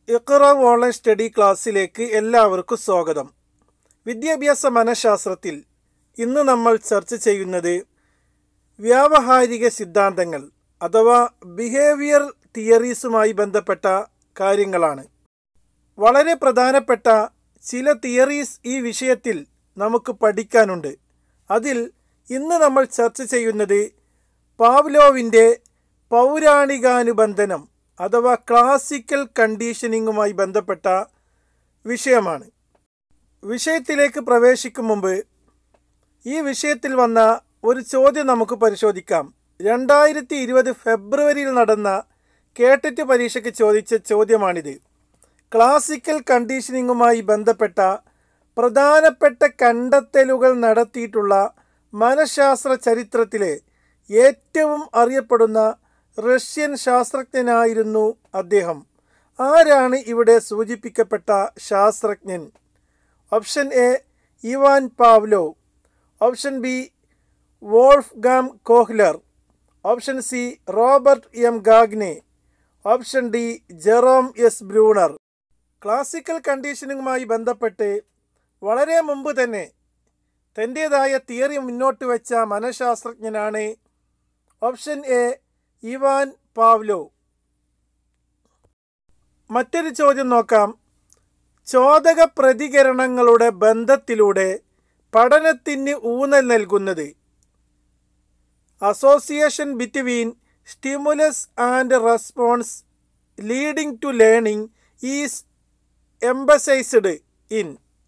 ഇഖറ online study ക്ലാസ്സിലേക്ക് എല്ലാവർക്കും സ്വാഗതം വിദ്യാഭ്യാസ മനഃശാസ്ത്രത്തിൽ ഇന്ന് നമ്മൾ ചർച്ച ചെയ്യുന്നത് വ്യാവഹാരിക സിദ്ധാന്തങ്ങൾ അഥവാ ബിഹേവിയർ തിയറീസുമായി ബന്ധപ്പെട്ട കാര്യങ്ങളാണ് വളരെ പ്രധാനപ്പെട്ട ചില തിയറീസ് ഈ വിഷയത്തിൽ നമുക്ക് പഠിക്കാനുണ്ട് അതിൽ ഇന്ന് നമ്മൾ ചർച്ച ചെയ്യുന്നത് പാവ്ലോവിൻ്റെ പൗരാണികാനുബന്ധനം അഥവാ ക്ലാസിക്കൽ കണ്ടീഷനിങ്ങുമായി ബന്ധപ്പെട്ട വിഷയമാണ് വിഷയത്തിലേക്ക് പ്രവേശിക്കും മുമ്പ് ഈ വിഷയത്തിൽ വന്ന ഒരു ചോദ്യം നമുക്ക് പരിശോധിക്കാം രണ്ടായിരത്തി ഇരുപത് ഫെബ്രുവരിയിൽ നടന്ന കേട്ടറ്റ് പരീക്ഷയ്ക്ക് ചോദിച്ച ചോദ്യമാണിത് ക്ലാസിക്കൽ കണ്ടീഷനിങ്ങുമായി ബന്ധപ്പെട്ട പ്രധാനപ്പെട്ട കണ്ടെത്തലുകൾ നടത്തിയിട്ടുള്ള മനഃശാസ്ത്ര ചരിത്രത്തിലെ ഏറ്റവും അറിയപ്പെടുന്ന റഷ്യൻ ശാസ്ത്രജ്ഞനായിരുന്നു അദ്ദേഹം ആരാണ് ഇവിടെ സൂചിപ്പിക്കപ്പെട്ട ശാസ്ത്രജ്ഞൻ option A Ivan Pavlov option B Wolfgang Kohler option C Robert M Gagne option D Jerome S Bruner classical കണ്ടീഷനിങ്ങുമായി ബന്ധപ്പെട്ട് വളരെ മുമ്പ് തന്നെ തൻ്റേതായ തിയറി മുന്നോട്ട് വെച്ച മനഃശാസ്ത്രജ്ഞനാണ് ഓപ്ഷൻ എ ഇവാൻ പാവ്ലോ മറ്റൊരു ചോദ്യം നോക്കാം ചോദക പ്രതികരണങ്ങളുടെ ബന്ധത്തിലൂടെ പഠനത്തിന് ഊന്നൽ നൽകുന്നത് association between stimulus and response leading to learning is emphasised in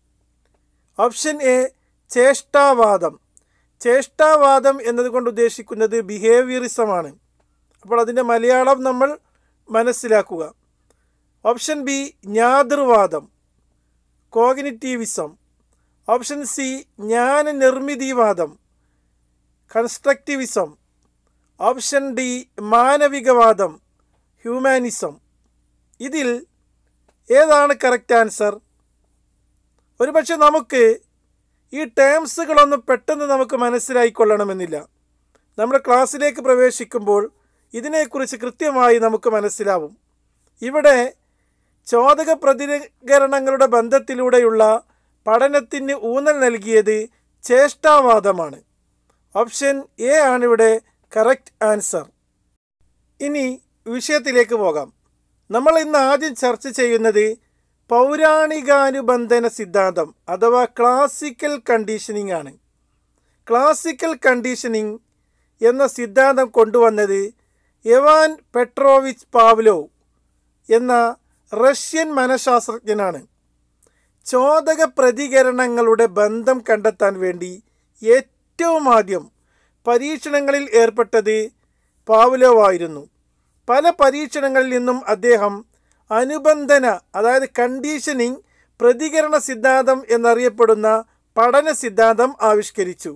option A ചേഷ്ടാവാദം ചേഷ്ടാവാദം എന്നതുകൊണ്ട് ഉദ്ദേശിക്കുന്നത് ബിഹേവിയറിസമാണ് അപ്പോൾ അതിൻ്റെ മലയാളം നമ്മൾ മനസ്സിലാക്കുക ഓപ്ഷൻ ബി ജ്ഞാതൃവാദം കോഗ്നിറ്റീവിസം ഓപ്ഷൻ സി ജ്ഞാന നിർമ്മിതിവാദം കൺസ്ട്രക്റ്റിവിസം ഓപ്ഷൻ ഡി മാനവികവാദം ഹ്യൂമാനിസം ഇതിൽ ഏതാണ് കറക്റ്റ് ആൻസർ ഒരുപക്ഷെ നമുക്ക് ഈ ടേംസുകളൊന്നും പെട്ടെന്ന് നമുക്ക് മനസ്സിലായിക്കൊള്ളണമെന്നില്ല നമ്മൾ ക്ലാസ്സിലേക്ക് പ്രവേശിക്കുമ്പോൾ ഇതിനെക്കുറിച്ച് കൃത്യമായി നമുക്ക് മനസ്സിലാവും ഇവിടെ ചോദക പ്രതികരണങ്ങളുടെ ബന്ധത്തിലൂടെയുള്ള പഠനത്തിന് ഊന്നൽ നൽകിയത് ചേഷ്ടാവാദമാണ് ഓപ്ഷൻ എ ആണ് ഇവിടെ കറക്റ്റ് ആൻസർ ഇനി വിഷയത്തിലേക്ക് പോകാം നമ്മൾ ഇന്ന് ആദ്യം ചർച്ച ചെയ്യുന്നത് പൗരാണികാനുബന്ധന സിദ്ധാന്തം അഥവാ ക്ലാസിക്കൽ കണ്ടീഷനിങ് ആണ് ക്ലാസിക്കൽ കണ്ടീഷനിങ് എന്ന സിദ്ധാന്തം കൊണ്ടുവന്നത് എവാൻ പെട്രോവിച്ച് പാവ്ലോ എന്ന റഷ്യൻ മനഃശാസ്ത്രജ്ഞനാണ് ചോദക പ്രതികരണങ്ങളുടെ ബന്ധം കണ്ടെത്താൻ വേണ്ടി ഏറ്റവും ആദ്യം പരീക്ഷണങ്ങളിൽ ഏർപ്പെട്ടത് പാവ്ലോ ആയിരുന്നു പല പരീക്ഷണങ്ങളിൽ നിന്നും അദ്ദേഹം അനുബന്ധന അതായത് കണ്ടീഷനിങ് പ്രതികരണ സിദ്ധാന്തം എന്നറിയപ്പെടുന്ന പഠന സിദ്ധാന്തം ആവിഷ്കരിച്ചു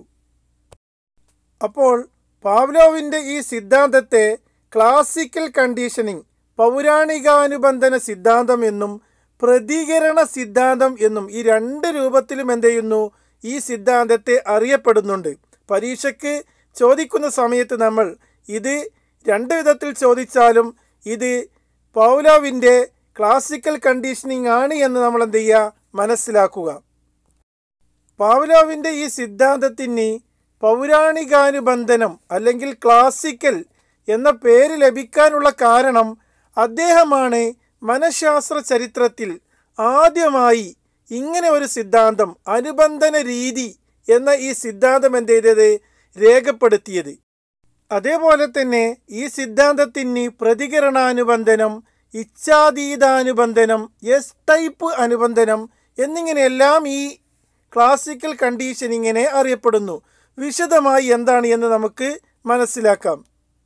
അപ്പോൾ പാവ്ലോവിൻ്റെ ഈ സിദ്ധാന്തത്തെ ക്ലാസിക്കൽ കണ്ടീഷനിങ് പൗരാണികാനുബന്ധന സിദ്ധാന്തം എന്നും പ്രതികരണ സിദ്ധാന്തം എന്നും ഈ രണ്ട് രൂപത്തിലും എന്ത് ചെയ്യുന്നു ഈ സിദ്ധാന്തത്തെ അറിയപ്പെടുന്നുണ്ട് പരീക്ഷയ്ക്ക് ചോദിക്കുന്ന സമയത്ത് നമ്മൾ ഇത് രണ്ട് വിധത്തിൽ ചോദിച്ചാലും ഇത് പൗലോവിൻ്റെ ക്ലാസിക്കൽ കണ്ടീഷനിങ് ആണ് എന്ന് നമ്മൾ എന്ത് ചെയ്യുക മനസ്സിലാക്കുക പാവ്ലോവിൻ്റെ ഈ സിദ്ധാന്തത്തിന് പൗരാണികാനുബന്ധനം അല്ലെങ്കിൽ ക്ലാസിക്കൽ എന്ന പേര് ലഭിക്കാനുള്ള കാരണം അദ്ദേഹമാണ് മനഃശാസ്ത്ര ചരിത്രത്തിൽ ആദ്യമായി ഇങ്ങനെ ഒരു സിദ്ധാന്തം അനുബന്ധന രീതി എന്ന ഈ സിദ്ധാന്തം എന്ത് ചെയ്തത് രേഖപ്പെടുത്തിയത് അതേപോലെ തന്നെ ഈ സിദ്ധാന്തത്തിന് പ്രതികരണാനുബന്ധനം ഇച്ഛാതീതാനുബന്ധനം എസ് ടൈപ്പ് അനുബന്ധനം എന്നിങ്ങനെയെല്ലാം ഈ ക്ലാസിക്കൽ കണ്ടീഷനിങ്ങിനെ അറിയപ്പെടുന്നു വിശദമായി എന്താണ് എന്ന് നമുക്ക് മനസ്സിലാക്കാം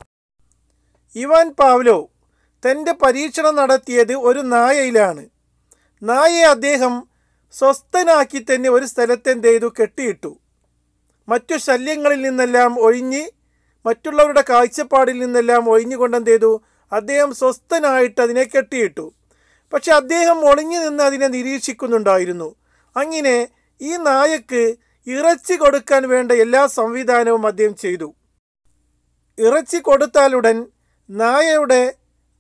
ഇവാൻ പാവ്ലോ തൻ്റെ പരീക്ഷണം നടത്തിയത് ഒരു നായയിലാണ് നായയെ അദ്ദേഹം സ്വസ്ഥനാക്കി തന്നെ ഒരു സ്ഥലത്ത് എന്ത് ചെയ്തു കെട്ടിയിട്ടു മറ്റു ശല്യങ്ങളിൽ നിന്നെല്ലാം ഒഴിഞ്ഞ് മറ്റുള്ളവരുടെ കാഴ്ചപ്പാടിൽ നിന്നെല്ലാം ഒഴിഞ്ഞുകൊണ്ട് എന്ത് ചെയ്തു അദ്ദേഹം സ്വസ്ഥനായിട്ട് അതിനെ കെട്ടിയിട്ടു പക്ഷെ അദ്ദേഹം ഒളിഞ്ഞു നിന്ന് അതിനെ നിരീക്ഷിക്കുന്നുണ്ടായിരുന്നു അങ്ങനെ ഈ നായക്ക് ഇറച്ചി കൊടുക്കാൻ വേണ്ട എല്ലാ സംവിധാനവും അദ്ദേഹം ചെയ്തു ഇറച്ചി കൊടുത്താലുടൻ നായയുടെ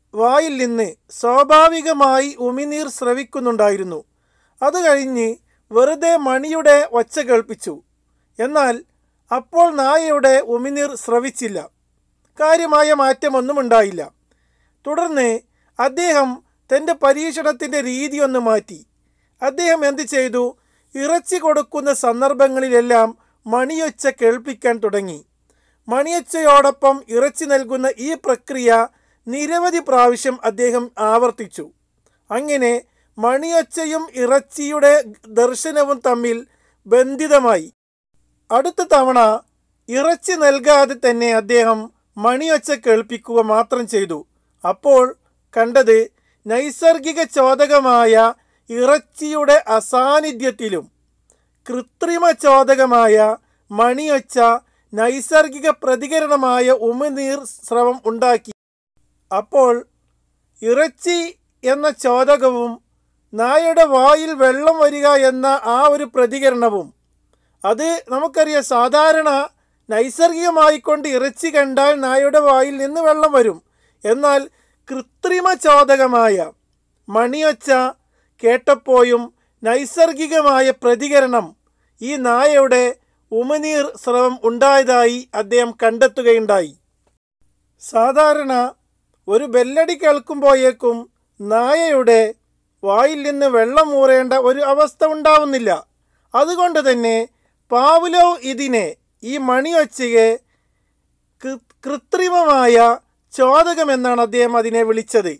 വായിൽ നിന്ന് സ്വാഭാവികമായി ഉമിനീർ സ്രവിക്കുന്നുണ്ടായിരുന്നു അത് കഴിഞ്ഞ് വെറുതെ മണിയുടെ ഒച്ച കേൾപ്പിച്ചു എന്നാൽ അപ്പോൾ നായയുടെ ഉമിനീർ സ്രവിച്ചില്ല കാര്യമായ മാറ്റമൊന്നും ഉണ്ടായില്ല തുടർന്ന് അദ്ദേഹം തൻ്റെ പരീക്ഷണത്തിൻ്റെ രീതി ഒന്ന് മാറ്റി അദ്ദേഹം എന്ത് ചെയ്തു ഇറച്ചി കൊടുക്കുന്ന സന്ദർഭങ്ങളിലെല്ലാം മണിയൊച്ച കേൾപ്പിക്കാൻ തുടങ്ങി മണിയൊച്ചയോടൊപ്പം ഇറച്ചി നൽകുന്ന ഈ പ്രക്രിയ നിരവധി പ്രാവശ്യം അദ്ദേഹം ആവർത്തിച്ചു അങ്ങനെ മണിയൊച്ചയും ഇറച്ചിയുടെ ദർശനവും തമ്മിൽ ബന്ധിതമായി അടുത്ത തവണ ഇറച്ചി നൽകാതെ തന്നെ അദ്ദേഹം മണിയൊച്ച കേൾപ്പിക്കുക മാത്രം ചെയ്തു അപ്പോൾ കണ്ടത് നൈസർഗിക ചോദകമായ ഇറച്ചിയുടെ അസാന്നിധ്യത്തിലും കൃത്രിമ ചോദകമായ മണിയൊച്ച നൈസർഗിക പ്രതികരണമായ ഉമിനീർ സ്രവം ഉണ്ടാക്കി അപ്പോൾ ഇറച്ചി എന്ന ചോദകവും നായയുടെ വായിൽ വെള്ളം വരിക എന്ന ആ ഒരു പ്രതികരണവും അത് നമുക്കറിയാം സാധാരണ നൈസർഗികമായിക്കൊണ്ട് ഇറച്ചി കണ്ടാൽ നായയുടെ വായിൽ നിന്ന് വെള്ളം വരും എന്നാൽ കൃത്രിമ ചോദകമായ മണിയൊച്ച കേട്ടപ്പോഴും നൈസർഗികമായ പ്രതികരണം ഈ നായയുടെ ഉമിനീർ സ്രവം ഉണ്ടായതായി അദ്ദേഹം കണ്ടെത്തുകയുണ്ടായി സാധാരണ ഒരു ബെല്ലടി കേൾക്കുമ്പോഴേക്കും നായയുടെ വായിൽ നിന്ന് വെള്ളം ഊറേണ്ട ഒരു അവസ്ഥ ഉണ്ടാവുന്നില്ല അതുകൊണ്ട് തന്നെ പാവുലോ ഇതിനെ ഈ മണിയൊച്ചയെ കൃ- കൃത്രിമമായ ചോദകമെന്നാണ് അദ്ദേഹം അതിനെ വിളിച്ചത്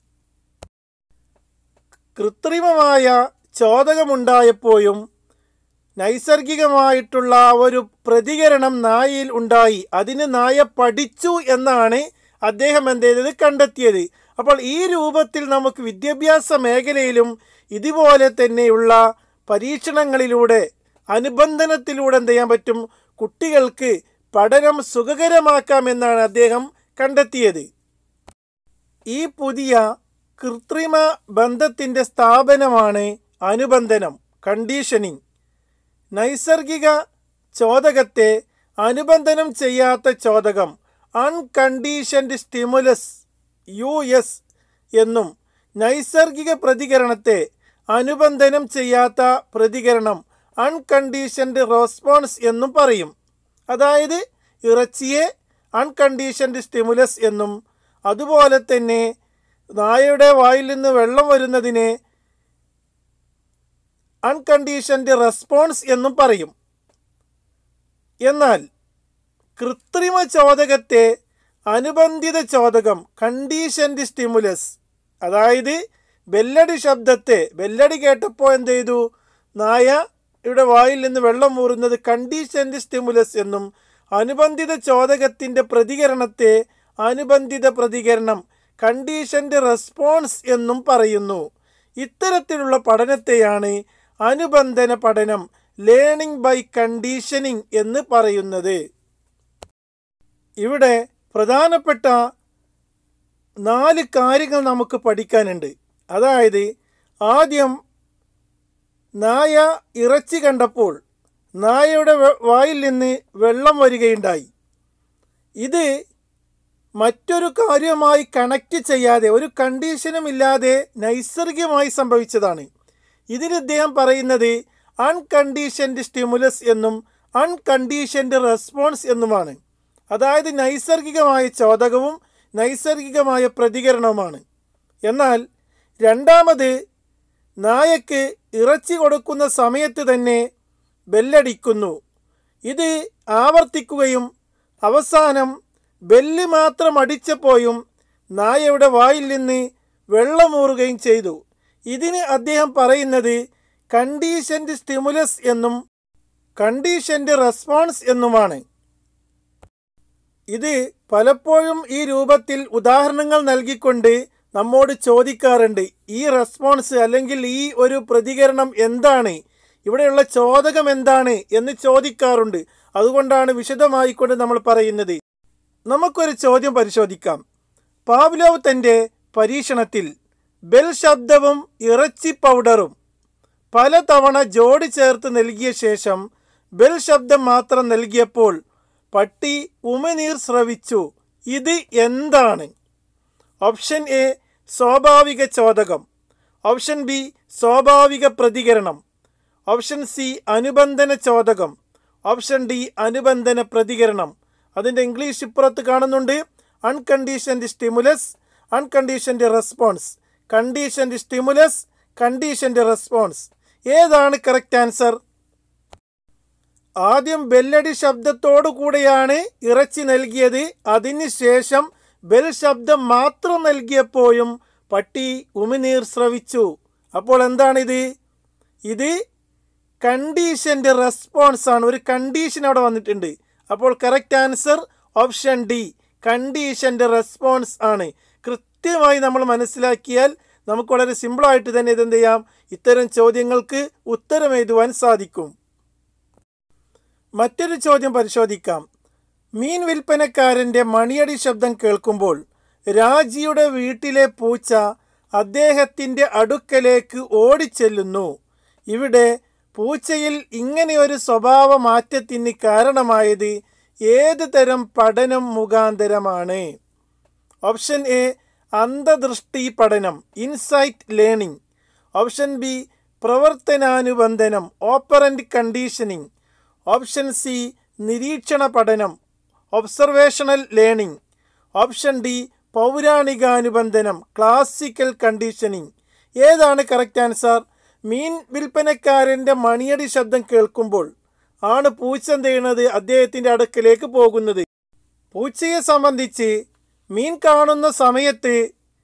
കൃത്രിമമായ ചോദകമുണ്ടായപ്പോഴും നൈസർഗികമായിട്ടുള്ള ആ ഒരു പ്രതികരണം നായയിൽ ഉണ്ടായി അതിന് നായ പഠിച്ചു എന്നാണ് അദ്ദേഹം എന്ത് ചെയ്തത് കണ്ടെത്തിയത് അപ്പോൾ ഈ രൂപത്തിൽ നമുക്ക് വിദ്യാഭ്യാസ മേഖലയിലും ഇതുപോലെ തന്നെയുള്ള പരീക്ഷണങ്ങളിലൂടെ അനുബന്ധനത്തിലൂടെ എന്ത് ചെയ്യാൻ പറ്റും കുട്ടികൾക്ക് പഠനം സുഖകരമാക്കാമെന്നാണ് അദ്ദേഹം കണ്ടെത്തിയത് ഈ പുതിയ കൃത്രിമ ബന്ധത്തിൻ്റെ സ്ഥാപനമാണ് അനുബന്ധനം കണ്ടീഷനിങ് നൈസർഗിക ചോദകത്തെ അനുബന്ധനം ചെയ്യാത്ത ചോദകം അൺകണ്ടീഷൻഡ് സ്റ്റിമുലസ് യു എസ് എന്നും നൈസർഗിക പ്രതികരണത്തെ അനുബന്ധനം ചെയ്യാത്ത പ്രതികരണം അൺകണ്ടീഷൻഡ് റെസ്പോൺസ് എന്നും പറയും അതായത് ഇറച്ചിയെ അൺകണ്ടീഷൻഡ് സ്റ്റിമുലസ് എന്നും അതുപോലെ തന്നെ നായയുടെ വായിൽ നിന്ന് വെള്ളം വരുന്നതിനെ അൺകണ്ടീഷൻഡ് റെസ്പോൺസ് എന്നും പറയും എന്നാൽ കൃത്രിമ ചോദകത്തെ അനുബന്ധിത ചോദകം കണ്ടീഷൻഡ് സ്റ്റിമുലസ് അതായത് ബെല്ലടി ശബ്ദത്തെ ബെല്ലടി കേട്ടപ്പോൾ എന്ത് ചെയ്തു നായയുടെ വായിൽ നിന്ന് വെള്ളം മൂറുന്നത് കണ്ടീഷൻഡ് സ്റ്റിമുലസ് എന്നും അനുബന്ധിത ചോദകത്തിൻ്റെ പ്രതികരണത്തെ അനുബന്ധിത പ്രതികരണം കണ്ടീഷൻഡ് റെസ്പോൺസ് എന്നും പറയുന്നു ഇത്തരത്തിലുള്ള പഠനത്തെയാണ് അനുബന്ധന പഠനം ലേണിംഗ് ബൈ കണ്ടീഷനിങ് എന്ന് പറയുന്നത് ഇവിടെ പ്രധാനപ്പെട്ട നാല് കാര്യങ്ങൾ നമുക്ക് പഠിക്കാനുണ്ട് അതായത് ആദ്യം നായ ഇറച്ചി കണ്ടപ്പോൾ നായയുടെ വെ- വായിൽ നിന്ന് വെള്ളം വരികയുണ്ടായി ഇത് മറ്റൊരു കാര്യവുമായി കണക്റ്റ് ചെയ്യാതെ ഒരു കണ്ടീഷനും ഇല്ലാതെ നൈസർഗികമായി സംഭവിച്ചതാണ് ഇതിന് ഇദ്ദേഹം പറയുന്നത് അൺകണ്ടീഷൻഡ് സ്റ്റിമുലസ് എന്നും അൺകണ്ടീഷൻഡ് റെസ്പോൺസ് എന്നുമാണ് അതായത് നൈസർഗികമായ ചോദകവും നൈസർഗികമായ പ്രതികരണവുമാണ് എന്നാൽ രണ്ടാമത് നായക്ക് ഇറച്ചി കൊടുക്കുന്ന സമയത്ത് തന്നെ ബെല്ലടിക്കുന്നു ഇത് ആവർത്തിക്കുകയും അവസാനം ബെല്ല് മാത്രം അടിച്ചപ്പോഴും നായയുടെ വായിൽ നിന്ന് വെള്ളമൂറുകയും ചെയ്തു ഇതിന് അദ്ദേഹം പറയുന്നത് കണ്ടീഷൻഡ് സ്റ്റിമുലസ് എന്നും കണ്ടീഷൻഡ് റെസ്പോൺസ് എന്നുമാണ് ഇത് പലപ്പോഴും ഈ രൂപത്തിൽ ഉദാഹരണങ്ങൾ നൽകിക്കൊണ്ട് നമ്മോട് ചോദിക്കാറുണ്ട് ഈ റെസ്പോൺസ് അല്ലെങ്കിൽ ഈ ഒരു പ്രതികരണം എന്താണ് ഇവിടെയുള്ള ചോദകം എന്താണ് എന്ന് ചോദിക്കാറുണ്ട് അതുകൊണ്ടാണ് വിശദമായിക്കൊണ്ട് നമ്മൾ പറയുന്നത് നമുക്കൊരു ചോദ്യം പരിശോധിക്കാം പാവ്ലോവ് തൻ്റെ പരീക്ഷണത്തിൽ ബെൽ ശബ്ദവും ഇറച്ചി പൗഡറും പലതവണ ജോഡി ചേർത്ത് നൽകിയ ശേഷം ബെൽ ശബ്ദം മാത്രം നൽകിയപ്പോൾ പട്ടി ഉമിനീർ സ്രവിച്ചു ഇത് എന്താണ് ഓപ്ഷൻ എ സ്വാഭാവിക ചോദകം ഓപ്ഷൻ ബി സ്വാഭാവിക പ്രതികരണം ഓപ്ഷൻ സി അനുബന്ധന ചോദകം ഓപ്ഷൻ ഡി അനുബന്ധന പ്രതികരണം അതിൻ്റെ ഇംഗ്ലീഷ് ഇപ്പുറത്ത് കാണുന്നുണ്ട് unconditioned stimulus unconditioned response conditioned stimulus conditioned response ഏതാണ് കറക്റ്റ് ആൻസർ ആദ്യം ബെല്ലടി ശബ്ദത്തോടു കൂടെയാണ് ഇറച്ചി നൽകിയത് അതിനുശേഷം ബെൽ ശബ്ദം മാത്രം നൽകിയപ്പോഴും പട്ടി ഉമിനീർ സ്രവിച്ചു അപ്പോൾ എന്താണിത് ഇത് കണ്ടീഷൻ്റെ റെസ്പോൺസ് ആണ് ഒരു കണ്ടീഷൻ അവിടെ വന്നിട്ടുണ്ട് അപ്പോൾ കറക്റ്റ് ആൻസർ ഓപ്ഷൻ ഡി കണ്ടീഷൻ്റെ റെസ്പോൺസ് ആണ് കൃത്യമായി നമ്മൾ മനസ്സിലാക്കിയാൽ നമുക്ക് വളരെ സിമ്പിളായിട്ട് തന്നെ ഇതെന്ത് ചെയ്യാം ഇത്തരം ചോദ്യങ്ങൾക്ക് ഉത്തരം എഴുതുവാൻ സാധിക്കും മറ്റൊരു ചോദ്യം പരിശോധിക്കാം മീൻ വിൽപ്പനക്കാരൻ്റെ മണിയടി ശബ്ദം കേൾക്കുമ്പോൾ രാജിയുടെ വീട്ടിലെ പൂച്ച അദ്ദേഹത്തിൻ്റെ അടുക്കലേക്ക് ഓടിച്ചെല്ലുന്നു ഇവിടെ പൂച്ചയിൽ ഇങ്ങനെയൊരു സ്വഭാവ മാറ്റത്തിന് കാരണമായത് ഏത് തരം പഠനം മുഖാന്തരമാണ് ഓപ്ഷൻ എ അന്ധദൃഷ്ടി പഠനം ഇൻസൈറ്റ് ലേണിംഗ് ഓപ്ഷൻ ബി പ്രവർത്തനാനുബന്ധനം ഓപ്പറൻ്റ് കണ്ടീഷനിങ് ഓപ്ഷൻ സി നിരീക്ഷണ പഠനം ഒബ്സർവേഷണൽ ലേണിംഗ് ഓപ്ഷൻ ഡി പൗരാണികാനുബന്ധനം ക്ലാസിക്കൽ കണ്ടീഷനിങ് ഏതാണ് കറക്റ്റ് ആൻസർ മീൻ വിൽപ്പനക്കാരൻ്റെ മണിയടി ശബ്ദം കേൾക്കുമ്പോൾ ആണ് പൂച്ച എന്ത് ചെയ്യുന്നത് അദ്ദേഹത്തിൻ്റെ അടുക്കലേക്ക് പോകുന്നത് പൂച്ചയെ സംബന്ധിച്ച് മീൻ കാണുന്ന സമയത്ത്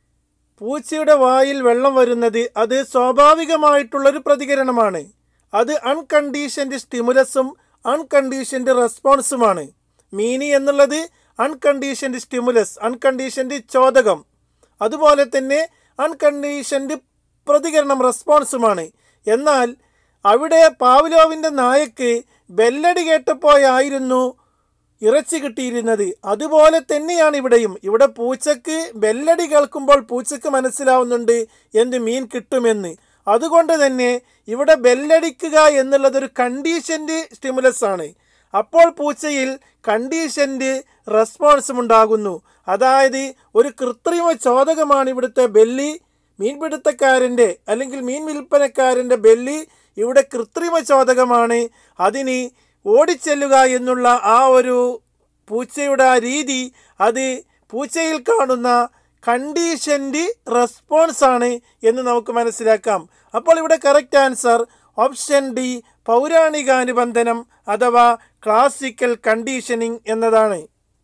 പൂച്ചയുടെ വായിൽ വെള്ളം വരുന്നത് അത് സ്വാഭാവികമായിട്ടുള്ളൊരു പ്രതികരണമാണ് അത് അൺകണ്ടീഷൻഡ് സ്റ്റിമുലസും അൺകണ്ടീഷൻഡ് റെസ്പോൺസുമാണ് മീനി എന്നുള്ളത് അൺകണ്ടീഷൻഡ് സ്റ്റിമുലസ് അൺകണ്ടീഷൻഡ് ചോദകം അതുപോലെ തന്നെ അൺകണ്ടീഷൻഡ് പ്രതികരണം റെസ്പോൺസുമാണ് എന്നാൽ അവിടെ പാവ്ലോവിൻ്റെ നായക്ക് ബെല്ലടി കേട്ടപ്പോയായിരുന്നു ഇറച്ചി കിട്ടിയിരുന്നത് അതുപോലെ തന്നെയാണ് ഇവിടെയും ഇവിടെ പൂച്ചക്ക് ബെല്ലടി കേൾക്കുമ്പോൾ പൂച്ചക്ക് മനസ്സിലാവുന്നുണ്ട് എന്ത് മീൻ കിട്ടുമെന്ന് അതുകൊണ്ട് തന്നെ ഇവിടെ ബെല്ലടിക്കുക എന്നുള്ളത് ഒരു കണ്ടീഷൻഡ് സ്റ്റിമുലസ് ആണ് അപ്പോൾ പൂച്ചയിൽ കണ്ടീഷൻഡ് റെസ്പോൺസും ഉണ്ടാകുന്നു അതായത് ഒരു കൃത്രിമ ചോദകമാണ് ഇവിടുത്തെ ബെല്ലി മീൻപിടുത്തക്കാരൻ്റെ അല്ലെങ്കിൽ മീൻ വിൽപ്പനക്കാരൻ്റെ ബെല്ലി ഇവിടെ കൃത്രിമ ചോദകമാണ് അതിന് ഓടിച്ചെല്ലുക എന്നുള്ള ആ ഒരു പൂച്ചയുടെ ആ രീതി അത് പൂച്ചയിൽ കാണുന്ന കണ്ടീഷൻഡ് റെസ്പോൺസ് ആണ് എന്ന് നമുക്ക് മനസ്സിലാക്കാം അപ്പോൾ ഇവിടെ കറക്റ്റ് ആൻസർ ഓപ്ഷൻ ഡി പൗരാണികാനുബന്ധനം അഥവാ ക്ലാസിക്കൽ കണ്ടീഷനിങ് എന്നതാണ്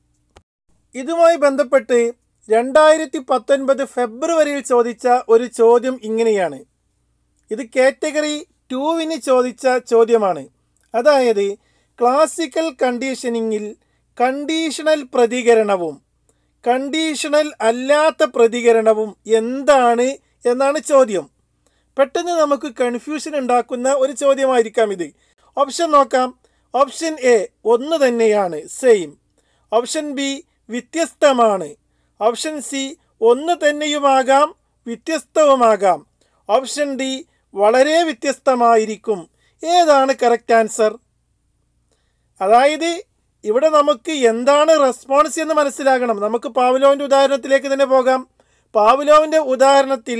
ഇതുമായി ബന്ധപ്പെട്ട് രണ്ടായിരത്തി പത്തൊൻപത് ഫെബ്രുവരിയിൽ ചോദിച്ച ഒരു ചോദ്യം ഇങ്ങനെയാണ് ഇത് കാറ്റഗറി ടൂവിന് ചോദിച്ച ചോദ്യമാണ് അതായത് ക്ലാസിക്കൽ കണ്ടീഷനിങ്ങിൽ കണ്ടീഷണൽ പ്രതികരണവും കണ്ടീഷണൽ അല്ലാത്ത പ്രതികരണവും എന്താണ് എന്നാണ് ചോദ്യം പെട്ടെന്ന് നമുക്ക് കൺഫ്യൂഷൻ ഉണ്ടാക്കുന്ന ഒരു ചോദ്യമായിരിക്കാം ഇത് ഓപ്ഷൻ നോക്കാം ഓപ്ഷൻ എ ഒന്ന് തന്നെയാണ് സെയിം ഓപ്ഷൻ ബി വ്യത്യസ്തമാണ് ഓപ്ഷൻ സി ഒന്ന് തന്നെയുമാകാം വ്യത്യസ്തവുമാകാം ഓപ്ഷൻ ഡി വളരെ വ്യത്യസ്തമായിരിക്കും ഏതാണ് കറക്റ്റ് ആൻസർ അതായത് ഇവിടെ നമുക്ക് എന്താണ് റെസ്പോൺസ് എന്ന് മനസ്സിലാകണം നമുക്ക് പാവലോവിൻ്റെ ഉദാഹരണത്തിലേക്ക് തന്നെ പോകാം പാവലോവിൻ്റെ ഉദാഹരണത്തിൽ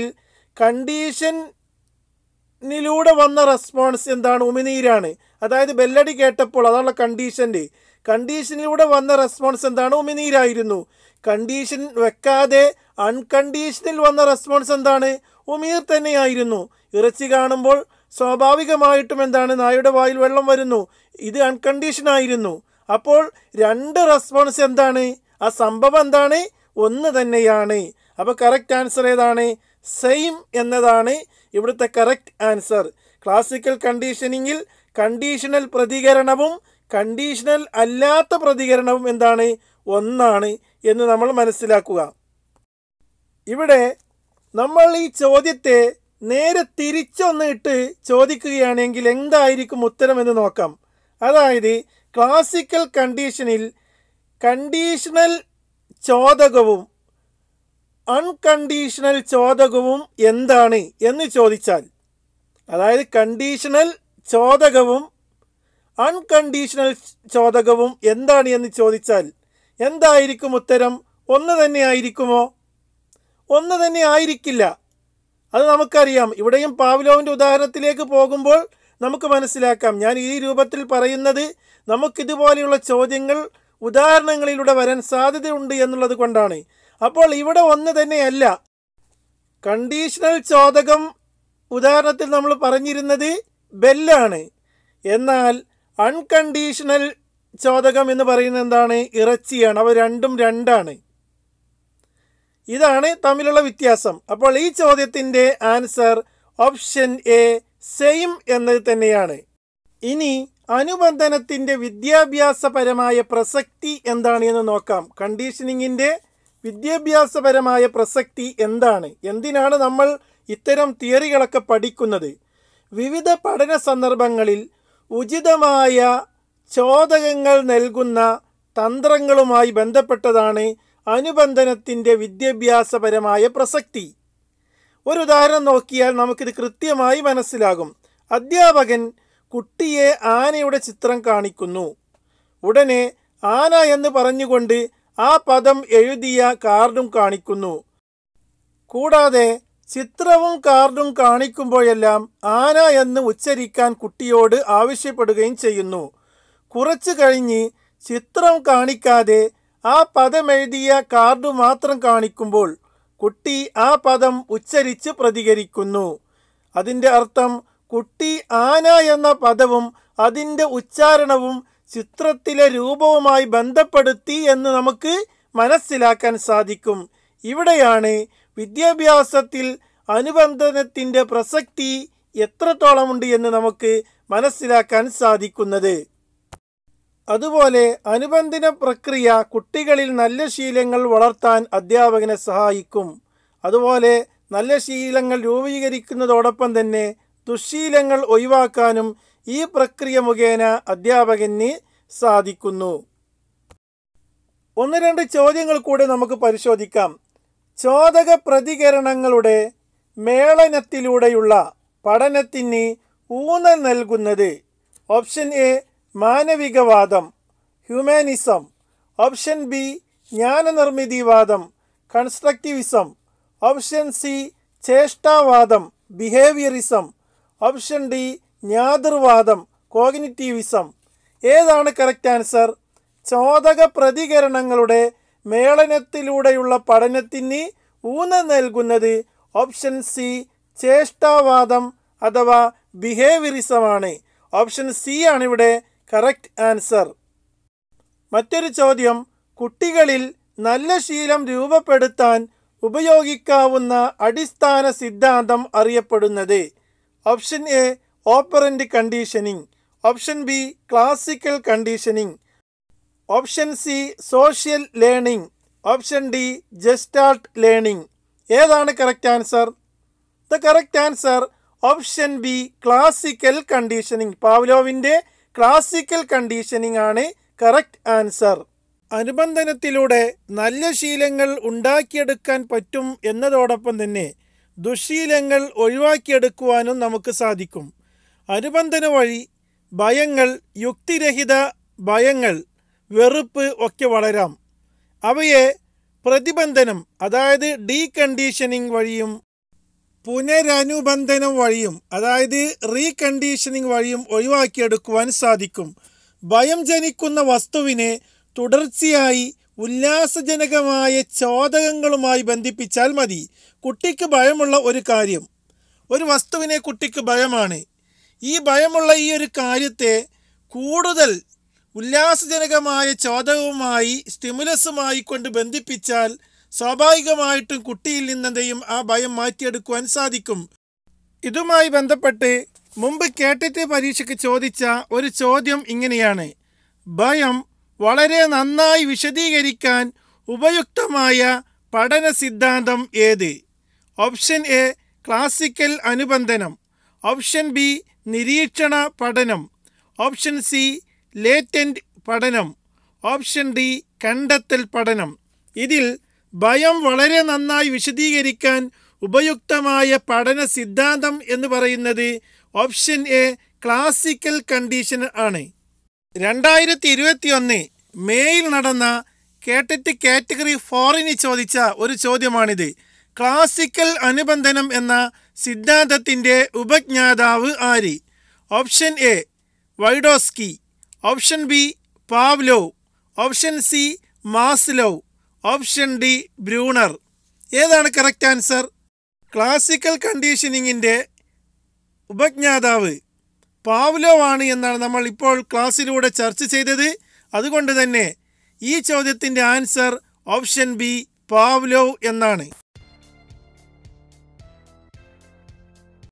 കണ്ടീഷനിലൂടെ വന്ന റെസ്പോൺസ് എന്താണ് ഉമിനീരാണ് അതായത് ബെല്ലടി കേട്ടപ്പോൾ അതാണ് കണ്ടീഷൻ്റെ കണ്ടീഷനിലൂടെ വന്ന റെസ്പോൺസ് എന്താണ് ഉമിനീരായിരുന്നു കണ്ടീഷൻ വെക്കാതെ അൺകണ്ടീഷനിൽ വന്ന റെസ്പോൺസ് എന്താണ് ഉമീർ തന്നെയായിരുന്നു ഇറച്ചി കാണുമ്പോൾ സ്വാഭാവികമായിട്ടും എന്താണ് നായുടെ വായിൽ വെള്ളം വരുന്നു ഇത് അൺകണ്ടീഷൻ ആയിരുന്നു അപ്പോൾ രണ്ട് റെസ്പോൺസ് എന്താണ് ആ സംഭവം എന്താണ് ഒന്ന് തന്നെയാണ് അപ്പോൾ കറക്റ്റ് ആൻസർ ഏതാണ് സെയിം എന്നതാണ് ഇവിടുത്തെ കറക്റ്റ് ആൻസർ ക്ലാസിക്കൽ കണ്ടീഷനിങ്ങിൽ കണ്ടീഷണൽ പ്രതികരണവും കണ്ടീഷണൽ അല്ലാത്ത പ്രതികരണവും എന്താണ് ഒന്നാണ് എന്ന് നമ്മൾ മനസ്സിലാക്കുക ഇവിടെ നമ്മൾ ഈ ചോദ്യത്തെ നേരെ തിരിച്ചൊന്ന് ഇട്ട് ചോദിക്കുകയാണെങ്കിൽ എന്തായിരിക്കും ഉത്തരമെന്ന് നോക്കാം അതായത് ക്ലാസിക്കൽ കണ്ടീഷനിൽ കണ്ടീഷണൽ ചോദകവും അൺകണ്ടീഷണൽ ചോദകവും എന്താണ് എന്ന് ചോദിച്ചാൽ അതായത് കണ്ടീഷണൽ ചോദകവും അൺകണ്ടീഷണൽ ചോദകവും എന്താണ് എന്ന് ചോദിച്ചാൽ എന്തായിരിക്കും ഉത്തരം ഒന്ന് തന്നെ ആയിരിക്കുമോ ഒന്ന് തന്നെ ആയിരിക്കില്ല അത് നമുക്കറിയാം ഇവിടെയും പാവ്ലോവിൻ്റെ ഉദാഹരണത്തിലേക്ക് പോകുമ്പോൾ നമുക്ക് മനസ്സിലാക്കാം ഞാൻ ഈ രൂപത്തിൽ പറയുന്നത് നമുക്കിതുപോലെയുള്ള ചോദ്യങ്ങൾ ഉദാഹരണങ്ങളിലൂടെ വരാൻ സാധ്യതയുണ്ട് എന്നുള്ളത് കൊണ്ടാണ് അപ്പോൾ ഇവിടെ ഒന്ന് തന്നെയല്ല കണ്ടീഷണൽ ചോദകം ഉദാഹരണത്തിൽ നമ്മൾ പറഞ്ഞിരുന്നത് ബെല്ലാണ് എന്നാൽ അൺകണ്ടീഷണൽ ചോദകം എന്ന് പറയുന്നത് എന്താണ് ഇറച്ചിയാണ് അവ രണ്ടും രണ്ടാണ് ഇതാണ് തമ്മിലുള്ള വ്യത്യാസം അപ്പോൾ ഈ ചോദ്യത്തിൻ്റെ ആൻസർ ഓപ്ഷൻ എ സെയിം എന്നത് തന്നെയാണ് ഇനി അനുബന്ധനത്തിൻ്റെ വിദ്യാഭ്യാസപരമായ പ്രസക്തി എന്താണ് എന്ന് നോക്കാം കണ്ടീഷനിങ്ങിൻ്റെ വിദ്യാഭ്യാസപരമായ പ്രസക്തി എന്താണ് എന്തിനാണ് നമ്മൾ ഇത്തരം തിയറികളൊക്കെ പഠിക്കുന്നത് വിവിധ പഠന സന്ദർഭങ്ങളിൽ ഉചിതമായ ചോദകങ്ങൾ നൽകുന്ന തന്ത്രങ്ങളുമായി ബന്ധപ്പെട്ടതാണ് അനുബന്ധനത്തിൻ്റെ വിദ്യാഭ്യാസപരമായ പ്രസക്തി ഒരു ഉദാഹരണം നോക്കിയാൽ നമുക്കിത് കൃത്യമായി മനസ്സിലാകും അധ്യാപകൻ കുട്ടിയെ ആനയുടെ ചിത്രം കാണിക്കുന്നു ഉടനെ ആന എന്ന് പറഞ്ഞുകൊണ്ട് ആ പദം എഴുതിയ കാർഡും കാണിക്കുന്നു കൂടാതെ ചിത്രവും കാർഡും കാണിക്കുമ്പോഴെല്ലാം ആന എന്ന് ഉച്ചരിക്കാൻ കുട്ടിയോട് ആവശ്യപ്പെടുകയും ചെയ്യുന്നു കുറച്ചു കഴിഞ്ഞ് ചിത്രം കാണിക്കാതെ ആ പദമെഴുതിയ കാർഡ് മാത്രം കാണിക്കുമ്പോൾ കുട്ടി ആ പദം ഉച്ചരിച്ച് പ്രതികരിക്കുന്നു അതിൻ്റെ അർത്ഥം കുട്ടി ആന എന്ന പദവും അതിൻ്റെ ഉച്ചാരണവും ചിത്രത്തിലെ രൂപവുമായി ബന്ധപ്പെടുത്തി എന്ന് നമുക്ക് മനസ്സിലാക്കാൻ സാധിക്കും ഇവിടെയാണ് വിദ്യാഭ്യാസത്തിൽ അനുബന്ധനത്തിൻ്റെ പ്രസക്തി എത്രത്തോളമുണ്ട് എന്ന് നമുക്ക് മനസ്സിലാക്കാൻ സാധിക്കുന്നത് അതുപോലെ അനുബന്ധന പ്രക്രിയ കുട്ടികളിൽ നല്ല ശീലങ്ങൾ വളർത്താൻ അധ്യാപകനെ സഹായിക്കും അതുപോലെ നല്ല ശീലങ്ങൾ രൂപീകരിക്കുന്നതോടൊപ്പം തന്നെ ദുശ്ശീലങ്ങൾ ഒഴിവാക്കാനും ഈ പ്രക്രിയ മുഖേന അധ്യാപകന് സാധിക്കുന്നു ഒന്ന് രണ്ട് ചോദ്യങ്ങൾ കൂടെ നമുക്ക് പരിശോധിക്കാം ചോദക പ്രതികരണങ്ങളുടെ മേളനത്തിലൂടെയുള്ള പഠനത്തിന് ഊന്നൽ നൽകുന്നത് ഓപ്ഷൻ എ മാനവികവാദം ഹ്യൂമാനിസം ഓപ്ഷൻ ബി ജ്ഞാനനിർമ്മിതിവാദം കൺസ്ട്രക്റ്റിവിസം ഓപ്ഷൻ സി ചേഷ്ടാവാദം ബിഹേവിയറിസം ഓപ്ഷൻ ഡി ജ്ഞാതൃവാദം കോഗ്നിറ്റീവിസം ഏതാണ് കറക്റ്റ് ആൻസർ ചോദക പ്രതികരണങ്ങളുടെ മേളനത്തിലൂടെയുള്ള പഠനത്തിന് ഊന്നൽ നൽകുന്നത് ഓപ്ഷൻ സി ചേഷ്ടാവാദം അഥവാ ബിഹേവിയറിസമാണ് ഓപ്ഷൻ സി ആണ് ഇവിടെ കറക്റ്റ് ആൻസർ മറ്റൊരു ചോദ്യം കുട്ടികളിൽ നല്ല ശീലം രൂപപ്പെടുത്താൻ ഉപയോഗിക്കാവുന്ന അടിസ്ഥാന സിദ്ധാന്തം അറിയപ്പെടുന്നത് option A operant conditioning option B classical conditioning option C social learning option D Gestalt learning ഏതാണ് correct answer the correct answer option B classical conditioning പാവ്ലോവിൻ്റെ ക്ലാസിക്കൽ കണ്ടീഷനിങ് ആണ് കറക്റ്റ് ആൻസർ അനുബന്ധനത്തിലൂടെ നല്ല ശീലങ്ങൾ ഉണ്ടാക്കിയെടുക്കാൻ പറ്റും എന്നതോടൊപ്പം തന്നെ ദുശീലങ്ങൾ ഒഴിവാക്കിയെടുക്കുവാനും നമുക്ക് സാധിക്കും അനുബന്ധന വഴി ഭയങ്ങൾ യുക്തിരഹിത ഭയങ്ങൾ വെറുപ്പ് ഒക്കെ വളരാം അവയെ പ്രതിബന്ധനം അതായത് ഡീകണ്ടീഷനിങ് വഴിയും പുനരനുബന്ധനം വഴിയും അതായത് റീകണ്ടീഷനിങ് വഴിയും ഒഴിവാക്കിയെടുക്കുവാൻ സാധിക്കും ഭയം ജനിക്കുന്ന വസ്തുവിനെ തുടർച്ചയായി ഉല്ലാസജനകമായ ചോദകങ്ങളുമായി ബന്ധിപ്പിച്ചാൽ മതി കുട്ടിക്ക് ഭയമുള്ള ഒരു കാര്യം ഒരു വസ്തുവിനെ കുട്ടിക്ക് ഭയമാണ് ഈ ഭയമുള്ള ഈ ഒരു കാര്യത്തെ കൂടുതൽ ഉല്ലാസജനകമായ ചോദകവുമായി സ്റ്റിമുലസുമായി കൊണ്ട് ബന്ധിപ്പിച്ചാൽ സ്വാഭാവികമായിട്ടും കുട്ടിയിൽ നിന്നെന്തെയും ആ ഭയം മാറ്റിയെടുക്കുവാൻ സാധിക്കും ഇതുമായി ബന്ധപ്പെട്ട് മുമ്പ് കേട്ടിട്ട് പരീക്ഷയ്ക്ക് ചോദിച്ച ഒരു ചോദ്യം ഇങ്ങനെയാണ് ഭയം വളരെ നന്നായി വിശദീകരിക്കാൻ ഉപയുക്തമായ പഠന സിദ്ധാന്തം ഏത് ഓപ്ഷൻ എ ക്ലാസിക്കൽ അനുബന്ധനം ഓപ്ഷൻ ബി നിരീക്ഷണ പഠനം ഓപ്ഷൻ സി ലേറ്റൻറ്റ് പഠനം ഓപ്ഷൻ ഡി കണ്ടെത്തൽ പഠനം ഇതിൽ ഭയം വളരെ നന്നായി വിശദീകരിക്കാൻ ഉപയുക്തമായ പഠന സിദ്ധാന്തം എന്ന് പറയുന്നത് ഓപ്ഷൻ എ ക്ലാസിക്കൽ കണ്ടീഷൻ ആണ് രണ്ടായിരത്തി ഇരുപത്തി ഒന്ന് മേയിൽ നടന്ന കേട്ടറ്റ് കാറ്റഗറി ഫോറിന് ചോദിച്ച ഒരു ചോദ്യമാണിത് ക്ലാസിക്കൽ അനുബന്ധനം എന്ന സിദ്ധാന്തത്തിൻ്റെ ഉപജ്ഞാതാവ് ആര് option A Vygotsky option B Pavlov option C Maslow option D Bruner ഏതാണ് കറക്റ്റ് ആൻസർ ക്ലാസിക്കൽ കണ്ടീഷനിങ്ങിൻ്റെ ഉപജ്ഞാതാവ് പാവ്ലോ ആണ് എന്നാണ് നമ്മൾ ഇപ്പോൾ ക്ലാസ്സിലൂടെ ചർച്ച ചെയ്തത് അതുകൊണ്ട് തന്നെ ഈ ചോദ്യത്തിൻ്റെ ആൻസർ ഓപ്ഷൻ ബി പാവ്ലോ എന്നാണ്